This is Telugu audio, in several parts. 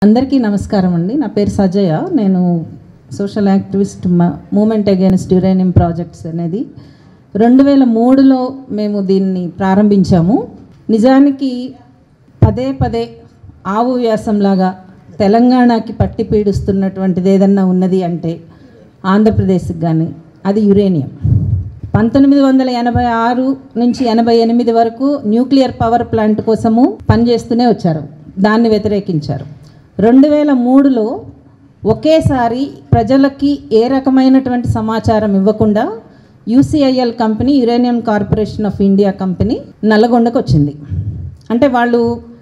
అందరికీ నమస్కారం అండి నా పేరు సజయ నేను social activist movement against uranium projects అనేది రెండు వేల మూడులో మేము దీన్ని ప్రారంభించాము నిజానికి పదే పదే ఆవు వ్యాసంలాగా తెలంగాణకి పట్టి పీడిస్తున్నటువంటిది ఏదన్నా ఉన్నది అంటే ఆంధ్రప్రదేశ్కి కానీ అది యురేనియం పంతొమ్మిది వందల ఎనభై ఆరు నుంచి ఎనభై ఎనిమిది వరకు న్యూక్లియర్ పవర్ ప్లాంట్ కోసము పనిచేస్తూనే వచ్చారు దాన్ని వ్యతిరేకించారు రెండు వేల మూడులో ఒకేసారి ప్రజలకి ఏ రకమైనటువంటి సమాచారం ఇవ్వకుండా UCIL company uranium corporation of India company నల్లగొండకు వచ్చింది అంటే వాళ్ళు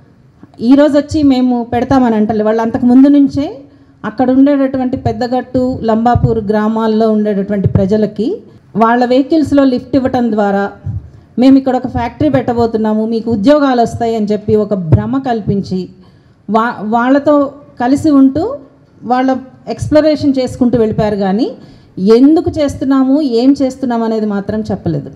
ఈరోజు వచ్చి మేము పెడతామని అంటలే వాళ్ళు అంతకు ముందు నుంచే అక్కడ ఉండేటటువంటి పెద్దగట్టు లంబాపూర్ గ్రామాల్లో ఉండేటటువంటి ప్రజలకి వాళ్ళ వెహికల్స్లో లిఫ్ట్ ఇవ్వటం ద్వారా మేము ఇక్కడ ఒక ఫ్యాక్టరీ పెట్టబోతున్నాము మీకు ఉద్యోగాలు వస్తాయి అని చెప్పి ఒక భ్రమ కల్పించి వా వాళ్ళతో కలిసి ఉంటూ వాళ్ళ ఎక్స్ప్లోరేషన్ చేసుకుంటూ వెళ్ళిపోయారు కానీ ఎందుకు చేస్తున్నాము ఏం చేస్తున్నాము అనేది మాత్రం చెప్పలేదు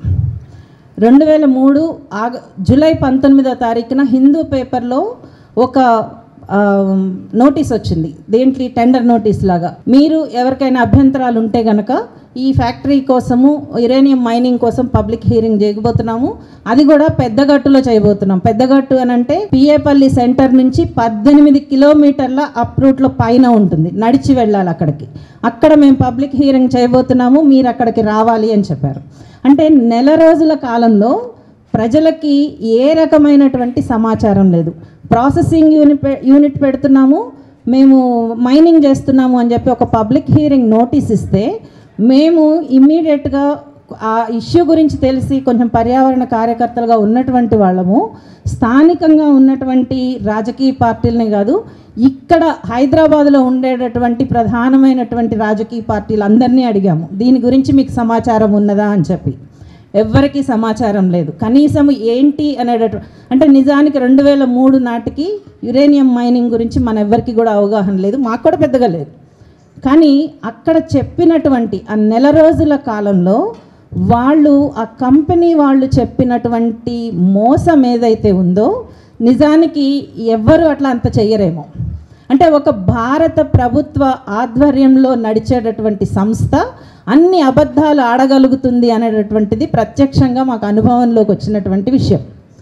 రెండు వేల మూడు ఆగ జూలై పంతొమ్మిదో తారీఖున హిందూ పేపర్లో ఒక ఆ, నోటీస్ వచ్చింది దేంట్లో టెండర్ నోటీస్ లాగా మీరు ఎవరికైనా అభ్యంతరాలు ఉంటే గనక ఈ ఫ్యాక్టరీ కోసము యురేనియం మైనింగ్ కోసం పబ్లిక్ హీరింగ్ చేయబోతున్నాము అది కూడా పెద్దగట్టులో చేయబోతున్నాం పెద్దగట్టు అని అంటే పిఏపల్లి సెంటర్ నుంచి పద్దెనిమిది కిలోమీటర్ల అప్ రూట్లో పైన ఉంటుంది నడిచి వెళ్ళాలి అక్కడికి అక్కడ మేము పబ్లిక్ హీరింగ్ చేయబోతున్నాము మీరు అక్కడికి రావాలి అని చెప్పారు అంటే నెల రోజుల కాలంలో ప్రజలకి ఏ రకమైనటువంటి సమాచారం లేదు ప్రాసెసింగ్ యూనిట్ పె- యూనిట్ పెడుతున్నాము మేము మైనింగ్ చేస్తున్నాము అని చెప్పి ఒక పబ్లిక్ హీరింగ్ నోటీస్ ఇస్తే మేము ఇమ్మీడియట్గా ఆ ఇష్యూ గురించి తెలిసి కొంచెం పర్యావరణ కార్యకర్తలుగా ఉన్నటువంటి వాళ్ళము స్థానికంగా ఉన్నటువంటి రాజకీయ పార్టీలని కాదు ఇక్కడ హైదరాబాద్లో ఉండేటటువంటి ప్రధానమైనటువంటి రాజకీయ పార్టీలు అందరినీ అడిగాము దీని గురించి మీకు సమాచారం ఉన్నదా అని చెప్పి ఎవ్వరికీ సమాచారం లేదు కనీసం ఏంటి అనేటటు అంటే నిజానికి రెండు వేల మూడు నాటికి యురేనియం మైనింగ్ గురించి మన ఎవ్వరికి కూడా అవగాహన లేదు మాకు కూడా పెద్దగా లేదు కానీ అక్కడ చెప్పినటువంటి ఆ నెల రోజుల కాలంలో వాళ్ళు ఆ కంపెనీ వాళ్ళు చెప్పినటువంటి మోసం ఏదైతే ఉందో నిజానికి ఎవ్వరు అట్లా అంత చెయ్యరేమో అంటే ఒక భారత ప్రభుత్వ ఆధ్వర్యంలో నడిచేటటువంటి సంస్థ అన్ని అబద్ధాలు ఆడగలుగుతుంది అనేటటువంటిది ప్రత్యక్షంగా మాకు అనుభవంలోకి వచ్చినటువంటి విషయం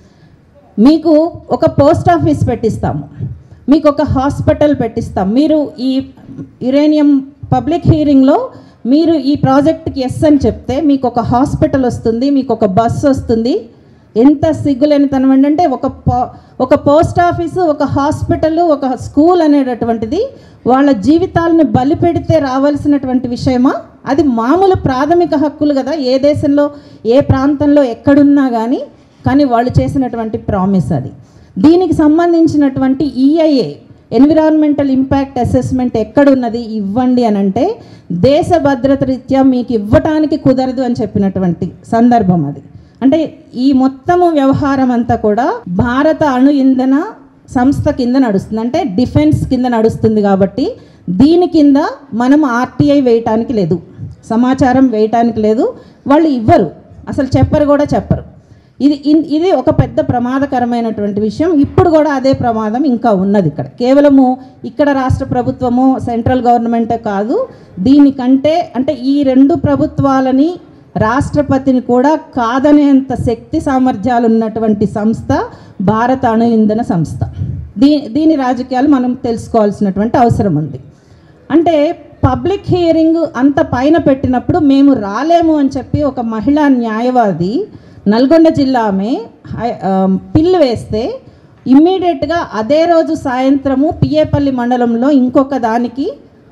మీకు ఒక పోస్ట్ ఆఫీస్ పెట్టిస్తాము మీకు ఒక హాస్పిటల్ పెట్టిస్తాం మీరు ఈ యురేనియం పబ్లిక్ హీరింగ్లో మీరు ఈ ప్రాజెక్ట్కి ఎస్ అని చెప్తే మీకు ఒక హాస్పిటల్ వస్తుంది మీకు ఒక బస్ వస్తుంది ఎంత సిగ్గులేనితనం అంటే ఒక పో- ఒక పోస్ట్ ఆఫీసు ఒక హాస్పిటల్ ఒక స్కూల్ అనేటటువంటిది వాళ్ళ జీవితాలను బలి పెడితే రావాల్సినటువంటి విషయమా అది మామూలు ప్రాథమిక హక్కులు కదా ఏ దేశంలో ఏ ప్రాంతంలో ఎక్కడున్నా కానీ కానీ వాళ్ళు చేసినటువంటి ప్రామిస్ అది దీనికి సంబంధించినటువంటి ఈఐఏ ఎన్విరాన్మెంటల్ ఇంపాక్ట్ అసెస్మెంట్ ఎక్కడున్నది ఇవ్వండి అని అంటే దేశ భద్రత రీత్యా మీకు ఇవ్వటానికి కుదరదు అని చెప్పినటువంటి సందర్భం అది అంటే ఈ మొత్తము వ్యవహారం అంతా కూడా భారత అణు ఇంధన సంస్థ కింద నడుస్తుంది అంటే డిఫెన్స్ కింద నడుస్తుంది కాబట్టి దీని కింద మనం ఆర్టీఐ వేయటానికి లేదు సమాచారం వేయటానికి లేదు వాళ్ళు ఇవ్వరు అసలు చెప్పరు కూడా చెప్పరు ఇది ఇన్- ఇది ఒక పెద్ద ప్రమాదకరమైనటువంటి విషయం ఇప్పుడు కూడా అదే ప్రమాదం ఇంకా ఉన్నది ఇక్కడ కేవలము ఇక్కడ రాష్ట్ర ప్రభుత్వము సెంట్రల్ గవర్నమెంటే కాదు దీనికంటే అంటే ఈ రెండు ప్రభుత్వాలని రాష్ట్రపతిని కూడా కాదనేంత శక్తి సామర్థ్యాలు ఉన్నటువంటి సంస్థ భారత అణు ఇంధన సంస్థ దీ దీని రాజకీయాలు మనం తెలుసుకోవాల్సినటువంటి అవసరం ఉంది అంటే పబ్లిక్ హియరింగ్ అంత పైన పెట్టినప్పుడు మేము రాలేము అని చెప్పి ఒక మహిళా న్యాయవాది నల్గొండ జిల్లా ఆమె హై- ఆ, పిల్లు వేస్తే ఇమ్మీడియట్గా అదే రోజు సాయంత్రము పిఏపల్లి మండలంలో ఇంకొక దానికి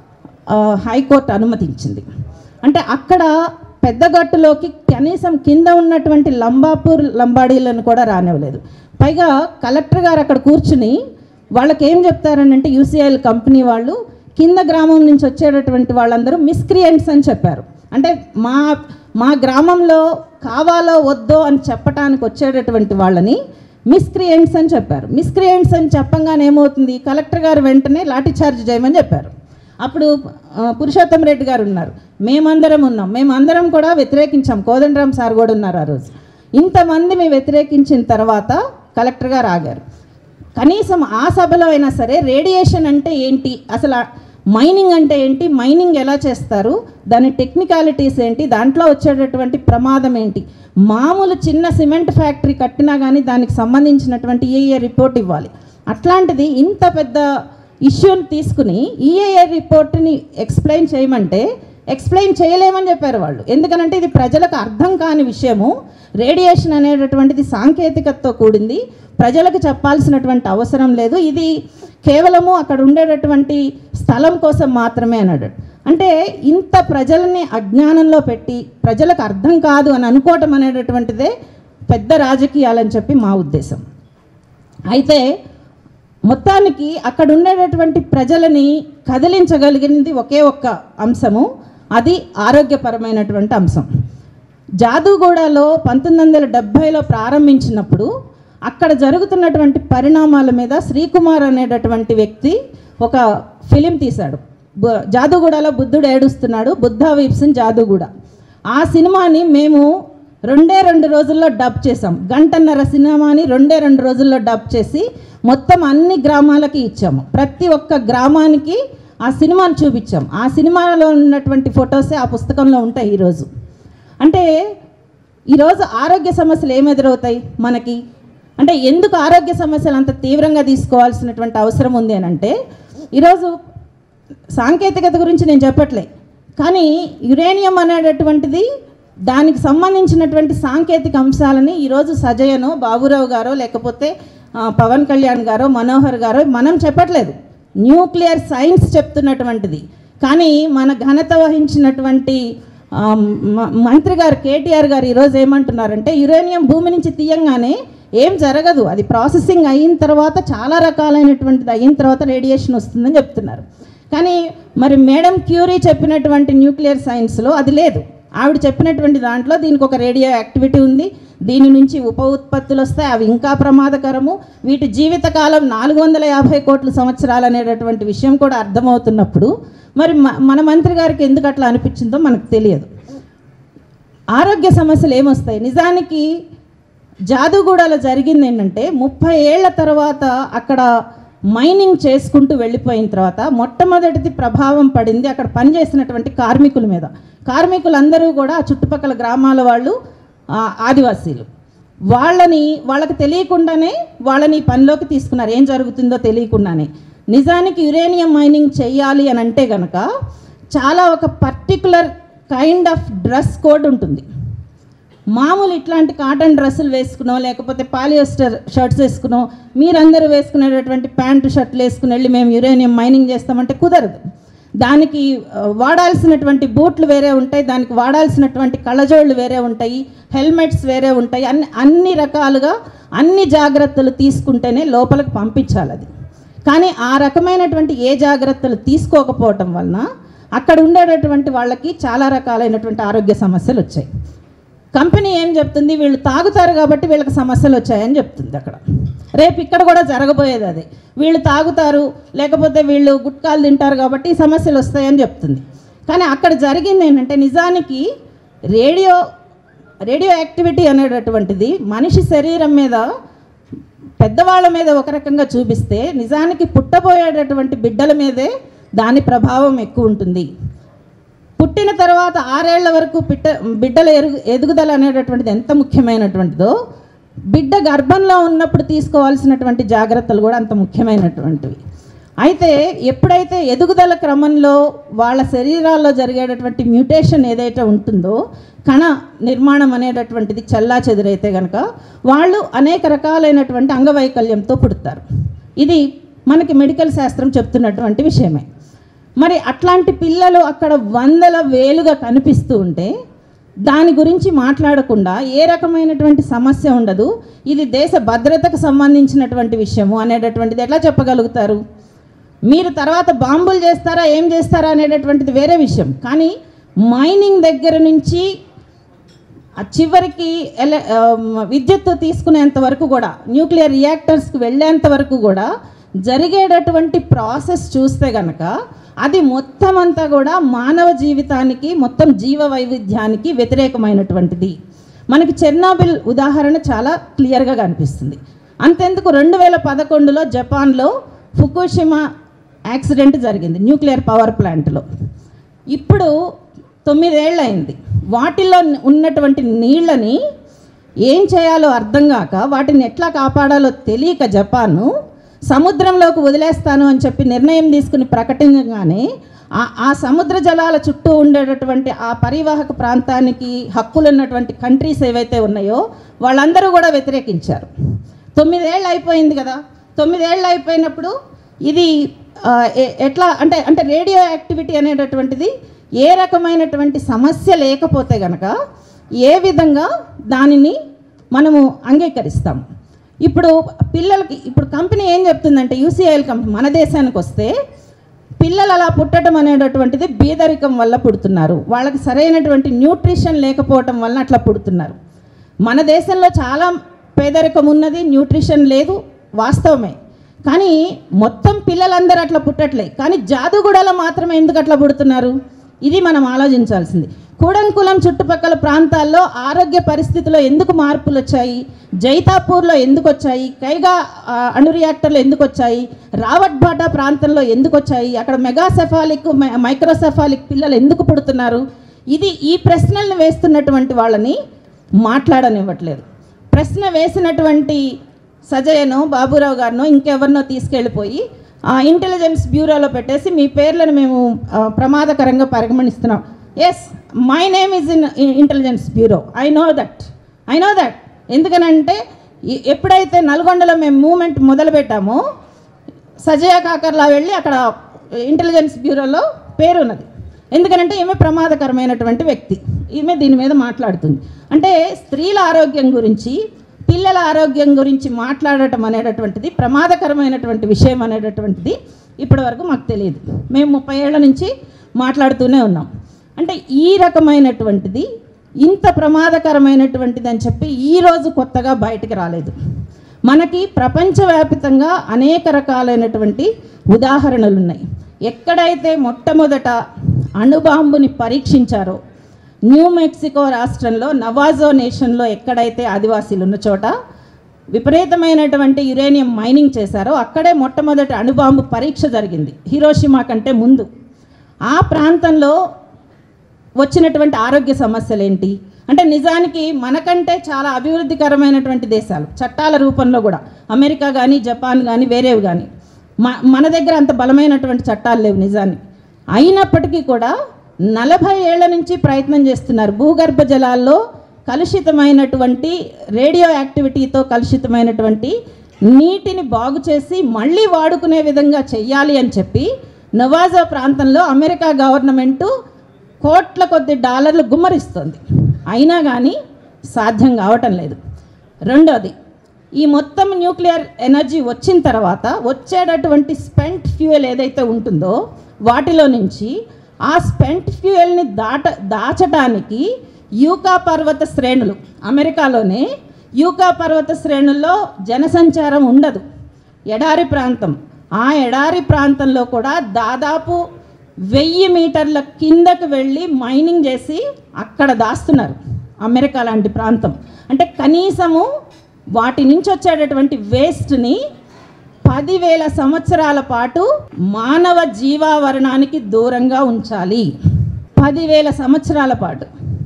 ఆ, హైకోర్టు అనుమతించింది అంటే అక్కడ పెద్దగట్టులోకి కనీసం కింద ఉన్నటువంటి లంబాపూర్ లంబాడీలను కూడా రానివ్వలేదు పైగా కలెక్టర్ గారు అక్కడ కూర్చుని వాళ్ళకి ఏం చెప్తారని అంటే యూసీఐఎల్ కంపెనీ వాళ్ళు కింద గ్రామం నుంచి వచ్చేటటువంటి వాళ్ళందరూ మిస్క్రియంట్స్ అని చెప్పారు అంటే మా మా గ్రామంలో కావాలో వద్దో అని చెప్పటానికి వచ్చేటటువంటి వాళ్ళని మిస్క్రియంట్స్ అని చెప్పారు మిస్క్రియంట్స్ అని చెప్పంగానే ఏమవుతుంది కలెక్టర్ గారు వెంటనే లాఠీ చార్జ్ చేయమని చెప్పారు అప్పుడు ఆ, పురుషోత్తం రెడ్డి గారు ఉన్నారు మేమందరం ఉన్నాం మేమందరం కూడా వ్యతిరేకించాం కోదండరామ్ సార్ కూడా ఉన్నారు ఆ రోజు ఇంతమంది మేము వ్యతిరేకించిన తర్వాత కలెక్టర్ గారు ఆగారు కనీసం ఆ సభలో అయినా సరే రేడియేషన్ అంటే ఏంటి అసలు ఆ మైనింగ్ అంటే ఏంటి మైనింగ్ ఎలా చేస్తారు దాని టెక్నికాలిటీస్ ఏంటి దాంట్లో వచ్చేటటువంటి ప్రమాదం ఏంటి మామూలు చిన్న సిమెంట్ ఫ్యాక్టరీ కట్టినా కానీ దానికి సంబంధించినటువంటి ఈఏఏ రిపోర్ట్ ఇవ్వాలి అట్లాంటిది ఇంత పెద్ద ఇష్యూని తీసుకుని ఈఏఏ రిపోర్ట్ని ఎక్స్ప్లెయిన్ చేయమంటే ఎక్స్ప్లెయిన్ చేయలేమని చెప్పారు వాళ్ళు ఎందుకనంటే ఇది ప్రజలకు అర్థం కాని విషయము రేడియేషన్ అనేటటువంటిది సాంకేతికతతో కూడింది ప్రజలకు చెప్పాల్సినటువంటి అవసరం లేదు ఇది కేవలము అక్కడ ఉండేటటువంటి స్థలం కోసం మాత్రమే అన్నాడు అంటే ఇంత ప్రజల్ని అజ్ఞానంలో పెట్టి ప్రజలకు అర్థం కాదు అని అనుకోవటం అనేటటువంటిదే పెద్ద రాజకీయాలని చెప్పి మా ఉద్దేశం అయితే మొత్తానికి అక్కడ ఉండేటటువంటి ప్రజలని కదిలించగలిగింది ఒకే ఒక్క అంశము అది ఆరోగ్యపరమైనటువంటి అంశం జాదుగూడలో పంతొమ్మిది వందల డెబ్భైలో ప్రారంభించినప్పుడు అక్కడ జరుగుతున్నటువంటి పరిణామాల మీద శ్రీకుమార్ అనేటటువంటి వ్యక్తి ఒక ఫిలిం తీశాడు బు- జాదుగూడలో బుద్ధుడు ఏడుస్తున్నాడు బుద్ధ వీప్సన్ జాదుగూడ ఆ సినిమాని మేము రెండే రెండు రోజుల్లో డబ్ చేసాం గంటన్నర సినిమాని రెండే రెండు రోజుల్లో డబ్ చేసి మొత్తం అన్ని గ్రామాలకి ఇచ్చాము ప్రతి ఒక్క గ్రామానికి ఆ సినిమాని చూపించాం ఆ సినిమాలో ఉన్నటువంటి ఫొటోసే ఆ పుస్తకంలో ఉంటాయి ఈరోజు అంటే ఈరోజు ఆరోగ్య సమస్యలు ఏమి ఎదురవుతాయి మనకి అంటే ఎందుకు ఆరోగ్య సమస్యలు అంత తీవ్రంగా తీసుకోవాల్సినటువంటి అవసరం ఉంది అని అంటే ఈరోజు సాంకేతికత గురించి నేను చెప్పట్లే కానీ యురేనియం అనేటటువంటిది దానికి సంబంధించినటువంటి సాంకేతిక అంశాలని ఈరోజు సజయనో బాబురావు గారో లేకపోతే ఆ, పవన్ కళ్యాణ్ గారో మనోహర్ గారో మనం చెప్పట్లేదు న్యూక్లియర్ సైన్స్ చెప్తున్నటువంటిది కానీ మన ఘనత వహించినటువంటి ఆ, మ- మంత్రి గారు కేటీఆర్ గారు ఈరోజు ఏమంటున్నారంటే యురేనియం భూమి నుంచి తీయంగానే ఏం జరగదు అది ప్రాసెసింగ్ అయిన తర్వాత చాలా రకాలైనటువంటిది అయిన తర్వాత రేడియేషన్ వస్తుందని చెప్తున్నారు కానీ మరి మేడం క్యూరీ చెప్పినటువంటి న్యూక్లియర్ సైన్స్లో అది లేదు ఆవిడ చెప్పినటువంటి దాంట్లో దీనికి ఒక రేడియో యాక్టివిటీ ఉంది దీని నుంచి ఉప ఉత్పత్తులు వస్తాయి అవి ఇంకా ప్రమాదకరము వీటి జీవితకాలం నాలుగు వందల యాభై కోట్ల సంవత్సరాలు అనేటటువంటి విషయం కూడా అర్థమవుతున్నప్పుడు మరి మ- మన మంత్రి గారికి ఎందుకు అట్లా అనిపించిందో మనకు తెలియదు ఆరోగ్య సమస్యలు ఏమొస్తాయి నిజానికి జాదుగూడలో జరిగింది ఏంటంటే ముప్పై ఏళ్ల తర్వాత అక్కడ మైనింగ్ చేసుకుంటూ వెళ్ళిపోయిన తర్వాత మొట్టమొదటిది ప్రభావం పడింది అక్కడ పనిచేసినటువంటి కార్మికుల మీద కార్మికులందరూ కూడా ఆ చుట్టుపక్కల గ్రామాల వాళ్ళు ఆ, ఆదివాసీలు వాళ్ళని వాళ్ళకి తెలియకుండానే వాళ్ళని ఈ పనిలోకి తీసుకున్నారు ఏం జరుగుతుందో తెలియకుండానే నిజానికి యురేనియం మైనింగ్ చేయాలి అని అంటే గనక చాలా ఒక particular kind of dress code ఉంటుంది మామూలు ఇట్లాంటి కాటన్ డ్రెస్సులు వేసుకునో లేకపోతే పాలియస్టర్ షర్ట్స్ వేసుకునో మీరందరూ వేసుకునేటటువంటి ప్యాంటు షర్ట్లు వేసుకుని వెళ్ళి మేము యురేనియం మైనింగ్ చేస్తామంటే కుదరదు దానికి ఆ, వాడాల్సినటువంటి బూట్లు వేరే ఉంటాయి దానికి వాడాల్సినటువంటి కళ్ళజోళ్ళు వేరే ఉంటాయి హెల్మెట్స్ వేరే ఉంటాయి అన్ని అన్ని రకాలుగా అన్ని జాగ్రత్తలు తీసుకుంటేనే లోపలికి పంపించాలి అది కానీ ఆ రకమైనటువంటి ఏ జాగ్రత్తలు తీసుకోకపోవటం వలన అక్కడ ఉండేటటువంటి వాళ్ళకి చాలా రకాలైనటువంటి ఆరోగ్య సమస్యలు వచ్చాయి కంపెనీ ఏం చెప్తుంది వీళ్ళు తాగుతారు కాబట్టి వీళ్ళకి సమస్యలు వచ్చాయని చెప్తుంది అక్కడ రేపు ఇక్కడ కూడా జరగబోయేది అదే వీళ్ళు తాగుతారు లేకపోతే వీళ్ళు గుట్కాలు తింటారు కాబట్టి ఈ సమస్యలు వస్తాయని చెప్తుంది కానీ అక్కడ జరిగింది ఏంటంటే నిజానికి రేడియో రేడియో యాక్టివిటీ అనేటటువంటిది మనిషి శరీరం మీద పెద్దవాళ్ళ మీద ఒక రకంగా చూపిస్తే నిజానికి పుట్టబోయేటటువంటి బిడ్డల మీదే దాని ప్రభావం ఎక్కువ ఉంటుంది పుట్టిన తర్వాత ఆరేళ్ల వరకు పిట్ట బిడ్డల ఎరుగు ఎదుగుదల అనేటటువంటిది ఎంత ముఖ్యమైనటువంటిదో బిడ్డ గర్భంలో ఉన్నప్పుడు తీసుకోవాల్సినటువంటి జాగ్రత్తలు కూడా అంత ముఖ్యమైనటువంటివి అయితే ఎప్పుడైతే ఎదుగుదల క్రమంలో వాళ్ళ శరీరాల్లో జరిగేటటువంటి మ్యూటేషన్ ఏదైతే ఉంటుందో కణ నిర్మాణం అనేటటువంటిది చల్లా చెదురైతే కనుక వాళ్ళు అనేక రకాలైనటువంటి అంగవైకల్యంతో పుడతారు ఇది మనకి మెడికల్ శాస్త్రం చెప్తున్నటువంటి విషయమే మరి అట్లాంటి పిల్లలు అక్కడ వందల వేలుగా కనిపిస్తూ ఉంటే దాని గురించి మాట్లాడకుండా ఏ రకమైనటువంటి సమస్య ఉండదు ఇది దేశ భద్రతకు సంబంధించినటువంటి విషయము అనేటటువంటిది ఎట్లా చెప్పగలుగుతారు మీరు తర్వాత బాంబులు చేస్తారా ఏం చేస్తారా అనేటటువంటిది వేరే విషయం కానీ మైనింగ్ దగ్గర నుంచి ఆ చివరికి ఎల ఆ, విద్యుత్ తీసుకునేంత వరకు కూడా న్యూక్లియర్ రియాక్టర్స్కి వెళ్ళేంత వరకు కూడా జరిగేటటువంటి ప్రాసెస్ చూస్తే గనక అది మొత్తం అంతా కూడా మానవ జీవితానికి మొత్తం జీవ వైవిధ్యానికి వ్యతిరేకమైనటువంటిది మనకి చెర్నాబిల్ ఉదాహరణ చాలా క్లియర్గా కనిపిస్తుంది అంతెందుకు రెండు వేల పదకొండులో జపాన్లో ఫుకుషిమా యాక్సిడెంట్ జరిగింది న్యూక్లియర్ పవర్ ప్లాంట్లో ఇప్పుడు తొమ్మిదేళ్ళు అయింది వాటిలో ఉన్నటువంటి నీళ్ళని ఏం చేయాలో అర్థం కాక వాటిని ఎట్లా కాపాడాలో తెలియక జపాను సముద్రంలోకి వదిలేస్తాను అని చెప్పి నిర్ణయం తీసుకుని ప్రకటించగానే ఆ ఆ సముద్ర జలాల చుట్టూ ఉండేటటువంటి ఆ పరివాహక ప్రాంతానికి హక్కులు ఉన్నటువంటి కంట్రీస్ ఏవైతే ఉన్నాయో వాళ్ళందరూ కూడా వ్యతిరేకించారు తొమ్మిదేళ్ళు అయిపోయింది కదా తొమ్మిదేళ్ళు అయిపోయినప్పుడు ఇది ఆ, ఎ- ఎట్లా అంటే అంటే రేడియో యాక్టివిటీ అనేటటువంటిది ఏ రకమైనటువంటి సమస్య లేకపోతే గనక ఏ విధంగా దానిని మనము అంగీకరిస్తాం ఇప్పుడు పిల్లలకి ఇప్పుడు కంపెనీ ఏం చెప్తుందంటే యూసీఐఎల్ కంపెనీ మన దేశానికి వస్తే పిల్లలు అలా పుట్టడం అనేటటువంటిది బీదరికం వల్ల పుడుతున్నారు వాళ్ళకి సరైనటువంటి న్యూట్రిషన్ లేకపోవటం వల్ల అట్లా పుడుతున్నారు మన దేశంలో చాలా పేదరికం ఉన్నది న్యూట్రిషన్ లేదు వాస్తవమే కానీ మొత్తం పిల్లలందరూ అట్లా పుట్టట్లే కానీ జాదుగూడలో మాత్రమే ఎందుకు అట్లా పుడుతున్నారు ఇది మనం ఆలోచించాల్సింది కూడంకులం చుట్టుపక్కల ప్రాంతాల్లో ఆరోగ్య పరిస్థితిలో ఎందుకు మార్పులు వచ్చాయి జైతాపూర్లో ఎందుకు వచ్చాయి కైగా ఆ, అణు రియాక్టర్లు ఎందుకు వచ్చాయి రావట్బాటా ప్రాంతంలో ఎందుకు వచ్చాయి అక్కడ మెగాసెఫాలిక్ మై- మైక్రోసెఫాలిక్ పిల్లలు ఎందుకు పుడుతున్నారు ఇది ఈ ప్రశ్నలను వేస్తున్నటువంటి వాళ్ళని మాట్లాడనివ్వట్లేదు ప్రశ్న వేసినటువంటి సజయనో బాబురావు గారినో ఇంకెవరినో తీసుకెళ్ళిపోయి ఆ ఇంటెలిజెన్స్ బ్యూరోలో పెట్టేసి మీ పేర్లను మేము ఆ, ప్రమాదకరంగా పరిగణిస్తున్నాం yes my name is in intelligence bureau I know that I know that ఎందుకనంటే ఈ- ఎప్పుడైతే నల్గొండలో మేము మూమెంట్ మొదలుపెట్టామో సజయ కాకర్లా వెళ్ళి అక్కడ ఇంటెలిజెన్స్ బ్యూరోలో పేరు ఉన్నది ఎందుకనంటే ఈమె ప్రమాదకరమైనటువంటి వ్యక్తి ఈమె దీని మీద మాట్లాడుతుంది అంటే స్త్రీల ఆరోగ్యం గురించి పిల్లల ఆరోగ్యం గురించి మాట్లాడటం అనేటటువంటిది ప్రమాదకరమైనటువంటి విషయం అనేటటువంటిది ఇప్పటివరకు మాకు తెలియదు మేము ముప్పై ఏళ్ళ నుంచి మాట్లాడుతూనే ఉన్నాం అంటే ఈ రకమైనటువంటిది ఇంత ప్రమాదకరమైనటువంటిది అని చెప్పి ఈరోజు కొత్తగా బయటికి రాలేదు మనకి ప్రపంచవ్యాపితంగా అనేక రకాలైనటువంటి ఉదాహరణలు ఉన్నాయి ఎక్కడైతే మొట్టమొదట అణుబాంబుని పరీక్షించారో న్యూ మెక్సికో రాష్ట్రంలో నవాజో నేషన్లో ఎక్కడైతే ఆదివాసీలు ఉన్న చోట విపరీతమైనటువంటి యురేనియం మైనింగ్ చేశారో అక్కడే మొట్టమొదటి అణుబాంబు పరీక్ష జరిగింది హిరోషిమా కంటే ముందు ఆ ప్రాంతంలో వచ్చినటువంటి ఆరోగ్య సమస్యలు ఏంటి అంటే నిజానికి మనకంటే చాలా అభివృద్ధికరమైనటువంటి దేశాలు చట్టాల రూపంలో కూడా అమెరికా కానీ జపాన్ కానీ వేరేవి కానీ మ మన దగ్గర అంత బలమైనటువంటి చట్టాలు లేవు నిజానికి అయినప్పటికీ కూడా నలభై ఏళ్ల నుంచి ప్రయత్నం చేస్తున్నారు భూగర్భ జలాల్లో కలుషితమైనటువంటి రేడియో యాక్టివిటీతో కలుషితమైనటువంటి నీటిని బాగు చేసి మళ్ళీ వాడుకునే విధంగా చెయ్యాలి అని చెప్పి నవాజో ప్రాంతంలో అమెరికా గవర్నమెంటు కోట్ల కొద్ది డాలర్లు గుమ్మరిస్తుంది అయినా కానీ సాధ్యం కావటం లేదు రెండోది ఈ మొత్తం న్యూక్లియర్ ఎనర్జీ వచ్చిన తర్వాత వచ్చేటటువంటి స్పెంట్ ఫ్యూయల్ ఏదైతే ఉంటుందో వాటిలో నుంచి ఆ స్పెంట్ ఫ్యూయల్ని దాట దాచడానికి యూకా పర్వత శ్రేణులు అమెరికాలోనే యూకా పర్వత శ్రేణుల్లో జనసంచారం ఉండదు ఎడారి ప్రాంతం ఆ ఎడారి ప్రాంతంలో కూడా దాదాపు వెయ్యి మీటర్ల కిందకు వెళ్ళి మైనింగ్ చేసి అక్కడ దాస్తున్నారు అమెరికా లాంటి ప్రాంతం అంటే కనీసము వాటి నుంచి వచ్చేటటువంటి వేస్ట్ని పదివేల సంవత్సరాల పాటు మానవ జీవావరణానికి దూరంగా ఉంచాలి పదివేల సంవత్సరాల పాటు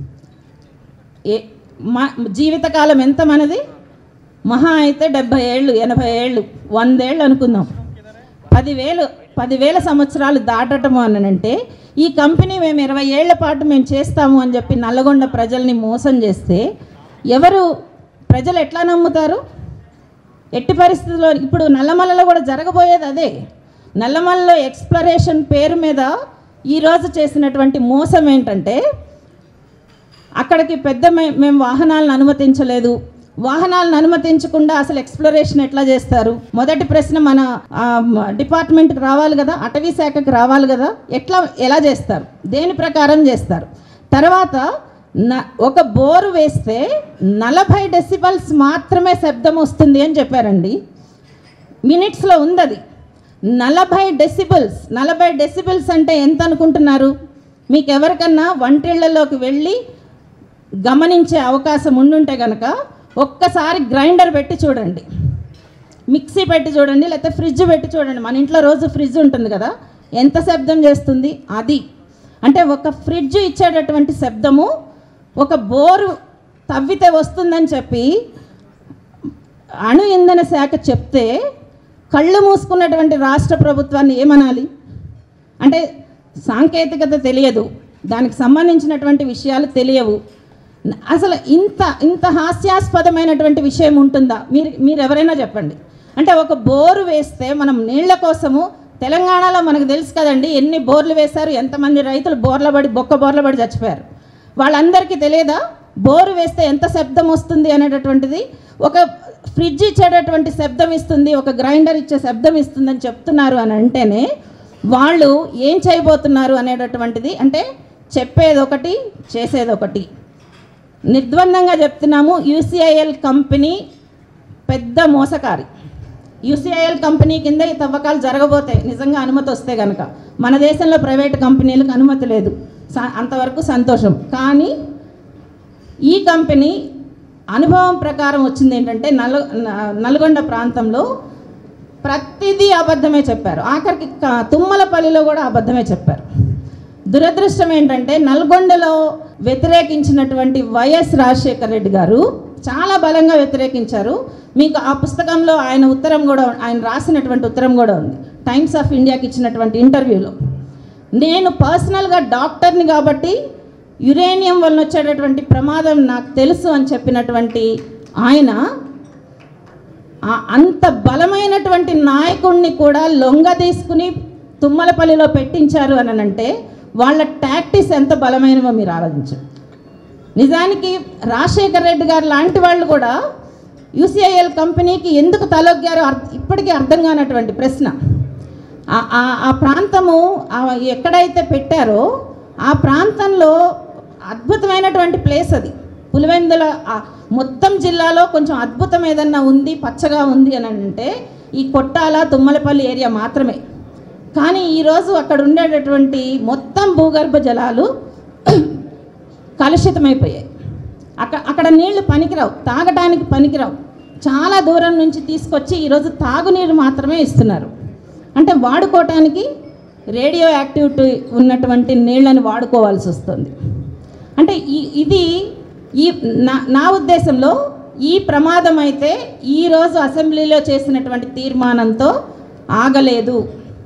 ఏ మా జీవితకాలం ఎంత మనది మహా అయితే డెబ్భై ఏళ్ళు ఎనభై ఏళ్ళు వందేళ్ళు అనుకుందాం పదివేలు పదివేల సంవత్సరాలు దాటటము అనంటే ఈ కంపెనీ మేము ఇరవై ఏళ్ల పాటు మేము చేస్తాము అని చెప్పి నల్లగొండ ప్రజల్ని మోసం చేస్తే ఎవరు ప్రజలు ఎట్లా నమ్ముతారు ఎట్టి పరిస్థితుల్లో ఇప్పుడు నల్లమల్లలో కూడా జరగబోయేది అదే నల్లమల్లలో ఎక్స్ప్లరేషన్ పేరు మీద ఈరోజు చేసినటువంటి మోసం ఏంటంటే అక్కడికి పెద్ద మే- మేము వాహనాలను అనుమతించలేదు వాహనాలను అనుమతించకుండా అసలు ఎక్స్ప్లోరేషన్ ఎట్లా చేస్తారు మొదటి ప్రశ్న మన ఆ, మ- డిపార్ట్మెంట్కి రావాలి కదా అటవీ శాఖకి రావాలి కదా ఎట్లా ఎలా చేస్తారు దేని ప్రకారం చేస్తారు తర్వాత న ఒక బోరు వేస్తే నలభై డెసిబల్స్ మాత్రమే శబ్దం వస్తుంది అని చెప్పారండి మినిట్స్లో ఉంది అది నలభై డెసిబుల్స్ నలభై డెసిబుల్స్ అంటే ఎంత అనుకుంటున్నారు మీకు ఎవరికన్నా వంటిళ్లలోకి వెళ్ళి గమనించే అవకాశం ఉండుంటే కనుక ఒక్కసారి గ్రైండర్ పెట్టి చూడండి మిక్సీ పెట్టి చూడండి లేకపోతే ఫ్రిడ్జ్ పెట్టి చూడండి మన ఇంట్లో రోజు ఫ్రిడ్జ్ ఉంటుంది కదా ఎంత శబ్దం చేస్తుంది అది అంటే ఒక ఫ్రిడ్జ్ ఇచ్చేటటువంటి శబ్దము ఒక బోరు తవ్వితే వస్తుందని చెప్పి అణు ఇంధన శాఖ చెప్తే కళ్ళు మూసుకున్నటువంటి రాష్ట్ర ప్రభుత్వాన్ని ఏమనాలి అంటే సాంకేతికత తెలియదు దానికి సంబంధించినటువంటి విషయాలు తెలియవు అసలు ఇంత ఇంత హాస్యాస్పదమైనటువంటి విషయం ఉంటుందా మీరు మీరు ఎవరైనా చెప్పండి అంటే ఒక బోరు వేస్తే మనం నీళ్ల కోసము తెలంగాణలో మనకు తెలుసు కదండి ఎన్ని బోర్లు వేశారు ఎంతమంది రైతులు బోర్ల పడి బొక్క బోర్ల పడి చచ్చిపోయారు వాళ్ళందరికీ తెలియదా బోరు వేస్తే ఎంత శబ్దం వస్తుంది అనేటటువంటిది ఒక ఫ్రిడ్జ్ ఇచ్చేటటువంటి శబ్దం ఇస్తుంది ఒక గ్రైండర్ ఇచ్చే శబ్దం ఇస్తుందని చెప్తున్నారు అని అంటేనే వాళ్ళు ఏం చేయబోతున్నారు అనేటటువంటిది అంటే చెప్పేది ఒకటి చేసేది ఒకటి నిర్ద్వందంగా చెప్తున్నాము యూసీఐఎల్ కంపెనీ పెద్ద మోసకారి యూసీఐఎల్ కంపెనీ కింద ఈ తవ్వకాలు జరగబోతాయి నిజంగా అనుమతి వస్తే కనుక మన దేశంలో ప్రైవేట్ కంపెనీలకు అనుమతి లేదు స- అంతవరకు సంతోషం కానీ ఈ కంపెనీ అనుభవం ప్రకారం వచ్చింది ఏంటంటే నల్ న- నల్గొండ ప్రాంతంలో ప్రతిదీ అబద్ధమే చెప్పారు ఆఖరికి క- తుమ్మలపల్లిలో కూడా అబద్ధమే చెప్పారు దురదృష్టం ఏంటంటే నల్గొండలో వ్యతిరేకించినటువంటి వైఎస్ రాజశేఖర రెడ్డి గారు చాలా బలంగా వ్యతిరేకించారు మీకు ఆ పుస్తకంలో ఆయన ఉత్తరం కూడా ఆయన రాసినటువంటి ఉత్తరం కూడా ఉంది టైమ్స్ ఆఫ్ ఇండియాకి ఇచ్చినటువంటి ఇంటర్వ్యూలో నేను పర్సనల్గా డాక్టర్ని కాబట్టి యురేనియం వలన వచ్చేటటువంటి ప్రమాదం నాకు తెలుసు అని చెప్పినటువంటి ఆయన ఆ అంత బలమైనటువంటి నాయకుడిని కూడా లొంగ తీసుకుని తుమ్మలపల్లిలో పెట్టించారు అని అంటే వాళ్ళ టాక్టిస్ ఎంత బలమైనవో మీరు ఆలోచించండి నిజానికి రాజశేఖర రెడ్డి గారు లాంటి వాళ్ళు కూడా యూసీఐఎల్ కంపెనీకి ఎందుకు తలొగ్గారో అర్- ఇప్పటికీ అర్థం కానటువంటి ప్రశ్న ఆ- ఆ- ఆ ప్రాంతము ఆ ఎక్కడైతే పెట్టారో ఆ ప్రాంతంలో అద్భుతమైనటువంటి ప్లేస్ అది పులివెందుల ఆ మొత్తం జిల్లాలో కొంచెం అద్భుతం ఏదన్నా ఉంది పచ్చగా ఉంది అని అంటే ఈ కొట్టాల తుమ్మలపల్లి ఏరియా మాత్రమే కానీ ఈరోజు అక్కడ ఉండేటటువంటి మొత్తం భూగర్భ జలాలు కలుషితమైపోయాయి అక్కడ అక్కడ నీళ్లు పనికిరావు తాగడానికి పనికిరావు చాలా దూరం నుంచి తీసుకొచ్చి ఈరోజు తాగునీరు మాత్రమే ఇస్తున్నారు అంటే వాడుకోవటానికి రేడియో యాక్టివిటీ ఉన్నటువంటి నీళ్ళని వాడుకోవాల్సి వస్తుంది అంటే ఈ ఇది ఈ నా నా ఉద్దేశంలో ఈ ప్రమాదం అయితే ఈరోజు అసెంబ్లీలో చేసినటువంటి తీర్మానంతో ఆగలేదు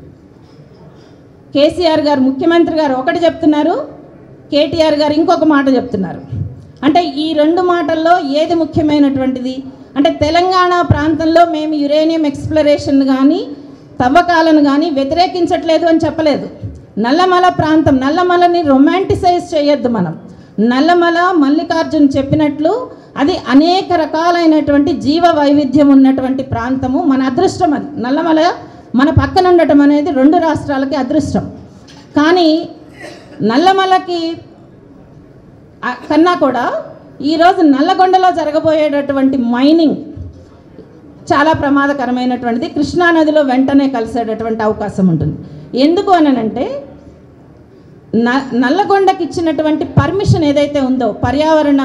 కేసీఆర్ గారు ముఖ్యమంత్రి గారు ఒకటి చెప్తున్నారు కేటీఆర్ గారు ఇంకొక మాట చెప్తున్నారు అంటే ఈ రెండు మాటల్లో ఏది ముఖ్యమైనటువంటిది అంటే తెలంగాణ ప్రాంతంలో మేము యురేనియం ఎక్స్ప్లరేషన్ కానీ తవ్వకాలను కానీ వ్యతిరేకించట్లేదు అని చెప్పలేదు నల్లమల ప్రాంతం నల్లమలని రొమాంటిసైజ్ చేయొద్దు మనం నల్లమల మల్లికార్జున్ చెప్పినట్లు అది అనేక రకాలైనటువంటి జీవ వైవిధ్యం ఉన్నటువంటి ప్రాంతము మన అదృష్టం అది నల్లమల మన పక్కన ఉండటం అనేది రెండు రాష్ట్రాలకి అదృష్టం కానీ నల్లమలకి ఆ కన్నా కూడా ఈరోజు నల్లగొండలో జరగబోయేటటువంటి మైనింగ్ చాలా ప్రమాదకరమైనటువంటిది కృష్ణా నదిలో వెంటనే కలిసేటటువంటి అవకాశం ఉంటుంది ఎందుకు అనంటే న నల్లగొండకి ఇచ్చినటువంటి పర్మిషన్ ఏదైతే ఉందో పర్యావరణ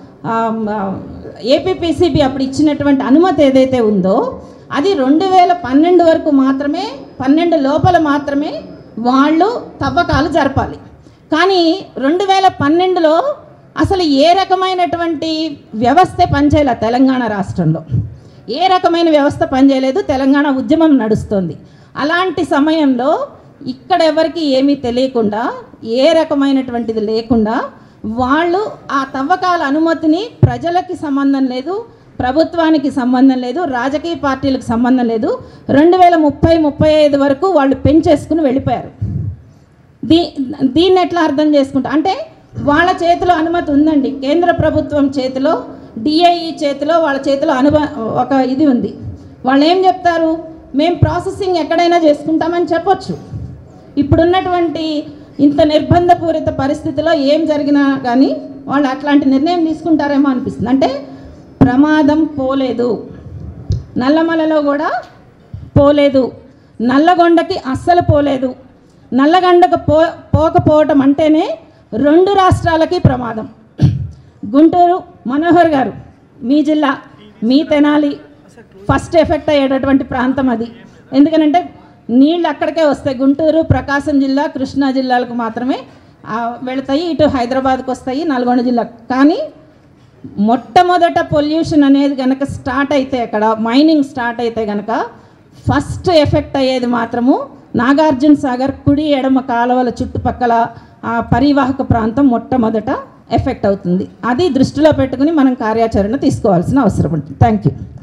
ఏపీపీసీబీ అప్పుడు ఇచ్చినటువంటి అనుమతి ఏదైతే ఉందో అది రెండు వేల పన్నెండు వరకు మాత్రమే పన్నెండు లోపల మాత్రమే వాళ్ళు తవ్వకాలు జరపాలి కానీ రెండు వేల పన్నెండులో అసలు ఏ రకమైనటువంటి వ్యవస్థ పనిచేయాల తెలంగాణ రాష్ట్రంలో ఏ రకమైన వ్యవస్థ పనిచేయలేదు తెలంగాణ ఉద్యమం నడుస్తుంది అలాంటి సమయంలో ఇక్కడ ఎవరికి ఏమీ తెలియకుండా ఏ రకమైనటువంటిది లేకుండా వాళ్ళు ఆ తవ్వకాల అనుమతిని ప్రజలకి సంబంధం లేదు ప్రభుత్వానికి సంబంధం లేదు రాజకీయ పార్టీలకు సంబంధం లేదు రెండు వేల ముప్పై ముప్పై ఐదు వరకు వాళ్ళు పెంచేసుకుని వెళ్ళిపోయారు దీ దీన్ని ఎట్లా అర్థం చేసుకుంటా అంటే వాళ్ళ చేతిలో అనుమతి ఉందండి కేంద్ర ప్రభుత్వం చేతిలో డిఐఈ చేతిలో వాళ్ళ చేతిలో అనుభ ఒక ఇది ఉంది వాళ్ళు ఏం చెప్తారు మేము ప్రాసెసింగ్ ఎక్కడైనా చేసుకుంటామని చెప్పొచ్చు ఇప్పుడున్నటువంటి ఇంత నిర్బంధపూరిత పరిస్థితిలో ఏం జరిగినా కానీ వాళ్ళు అట్లాంటి నిర్ణయం తీసుకుంటారేమో అనిపిస్తుంది అంటే ప్రమాదం పోలేదు నల్లమలలో కూడా పోలేదు నల్లగొండకి అస్సలు పోలేదు నల్లగొండకు పో పోకపోవటం అంటేనే రెండు రాష్ట్రాలకి ప్రమాదం గుంటూరు మనోహర్ గారు మీ జిల్లా మీ తెనాలి ఫస్ట్ ఎఫెక్ట్ అయ్యేటటువంటి ప్రాంతం అది ఎందుకనంటే నీళ్ళు అక్కడికే వస్తాయి గుంటూరు ప్రకాశం జిల్లా కృష్ణా జిల్లాలకు మాత్రమే ఆ, వెళతాయి ఇటు హైదరాబాద్కి వస్తాయి నల్గొండ జిల్లా కానీ మొట్టమొదట పొల్యూషన్ అనేది కనుక స్టార్ట్ అయితే అక్కడ మైనింగ్ స్టార్ట్ అయితే కనుక ఫస్ట్ ఎఫెక్ట్ అయ్యేది మాత్రము నాగార్జున సాగర్ కుడి ఎడమ కాలువల చుట్టుపక్కల ఆ పరివాహక ప్రాంతం మొట్టమొదట ఎఫెక్ట్ అవుతుంది అది దృష్టిలో పెట్టుకుని మనం కార్యాచరణ తీసుకోవాల్సిన అవసరం ఉంటుంది థ్యాంక్ యూ